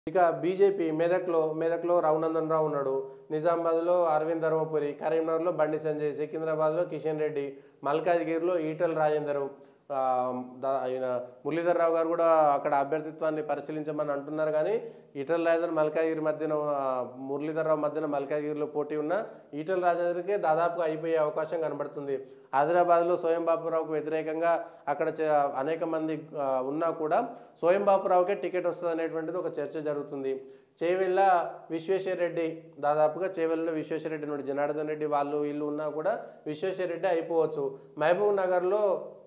ఇక బీజేపీ మెదక్లో మెదక్లో రఘునందన్ రావు ఉన్నాడు నిజామాబాద్లో అరవింద్ ధర్మపురి కరీంనగర్లో బండి సంజయ్ సికింద్రాబాద్లో కిషన్ రెడ్డి మల్కాజ్గిరిలో ఈటల రాజేందర్ ఆ, దా- ఆయన మురళీధర్ రావు గారు కూడా అక్కడ అభ్యర్థిత్వాన్ని పరిశీలించమని అంటున్నారు కానీ ఈటల రాజేందర్ మల్కాజ్గిరి మధ్యన ఆ, మురళీధర్ రావు మధ్యన మల్కాజ్గిరిలో పోటీ ఉన్న ఈటల రాజేందర్కే దాదాపుగా అయిపోయే అవకాశం కనబడుతుంది హైదరాబాద్లో స్వయం బాపురావుకు వ్యతిరేకంగా అక్కడ చే- అనేక మంది ఆ, ఉన్నా కూడా స్వయం బాపురావుకే టికెట్ వస్తుంది అనేటువంటిది ఒక చర్చ జరుగుతుంది చేవెళ్ళ విశ్వేశ్వర రెడ్డి దాదాపుగా చేవెళ్ళలో విశ్వేశ్వర రెడ్డి నుండి జనార్దన్ రెడ్డి వాళ్ళు వీళ్ళు ఉన్నా కూడా విశ్వేశ్వర రెడ్డి అయిపోవచ్చు మహబూబ్ నగర్లో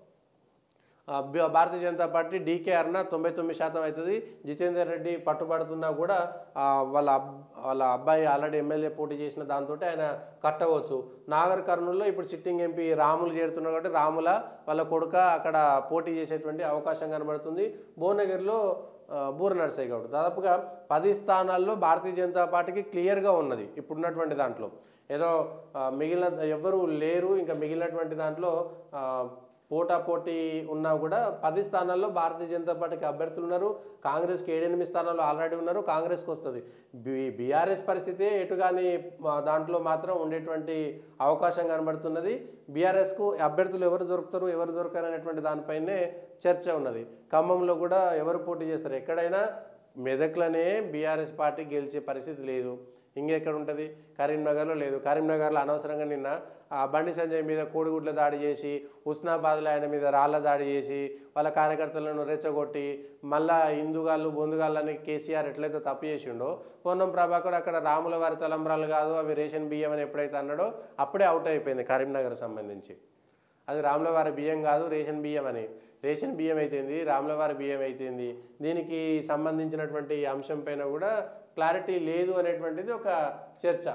ఆ, బి- భారతీయ జనతా పార్టీ డీకే అర్న తొంభై తొమ్మిది శాతం అవుతుంది జితేందర్ రెడ్డి పట్టుబడుతున్నా కూడా ఆ, వాళ్ళ అబ్ వాళ్ళ అబ్బాయి ఆల్రెడీ ఎమ్మెల్యే పోటీ చేసిన దాంతో ఆయన కట్టవచ్చు నాగర్ కర్నూలులో ఇప్పుడు సిట్టింగ్ ఎంపీ రాములు చేరుతున్నారు కాబట్టి రాముల వాళ్ళ కొడుక అక్కడ పోటీ చేసేటువంటి అవకాశం కనబడుతుంది భువనగిరిలో ఆ, బూర నర్సయ్య గౌడ్ దాదాపుగా పది స్థానాల్లో భారతీయ జనతా పార్టీకి క్లియర్గా ఉన్నది ఇప్పుడున్నటువంటి దాంట్లో ఏదో ఆ, మిగిలిన ఎవ్వరూ లేరు ఇంకా మిగిలినటువంటి దాంట్లో ఆ, పోటా పోటీ ఉన్నా కూడా పది స్థానాల్లో భారతీయ జనతా పార్టీకి అభ్యర్థులు ఉన్నారు కాంగ్రెస్కి ఏడెనిమిది స్థానాల్లో ఆల్రెడీ ఉన్నారు కాంగ్రెస్కి వస్తుంది బి బీఆర్ఎస్ పరిస్థితి ఎటుగాని మా- దాంట్లో మాత్రం ఉండేటువంటి అవకాశం కనబడుతున్నది బీఆర్ఎస్కు అభ్యర్థులు ఎవరు దొరుకుతారు ఎవరు దొరకరు అనేటువంటి దానిపైనే చర్చ ఉన్నది ఖమ్మంలో కూడా ఎవరు పోటీ చేస్తారు ఎక్కడైనా మెదక్లోనే బీఆర్ఎస్ పార్టీ గెలిచే పరిస్థితి లేదు ఇంకెక్కడ ఉంటుంది కరీంనగర్లో లేదు కరీంనగర్లో అనవసరంగా నిన్న ఆ బండి సంజయ్ మీద కోడిగుడ్ల దాడి చేసి ఉస్నాబాద్లో ఆయన మీద రాళ్ల దాడి చేసి వాళ్ళ కార్యకర్తలను రెచ్చగొట్టి మళ్ళా హిందుగాళ్ళు బొందుగాళ్ళని కేసీఆర్ ఎట్లయితే తప్పు చేసిండో పొన్నం ప్రభాకర్ అక్కడ రాముల వారి తలంబ్రాలు కాదు అవి రేషన్ బియ్యం అని ఎప్పుడైతే అన్నాడో అప్పుడే అవుట్ అయిపోయింది కరీంనగర్ సంబంధించి అది రాములవారి బియ్యం కాదు రేషన్ బియ్యం అని రేషన్ బియ్యం అయితేంది రాములవారి బియ్యం అయితేంది దీనికి సంబంధించినటువంటి అంశం పైన కూడా క్లారిటీ లేదు అనేటువంటిది ఒక చర్చ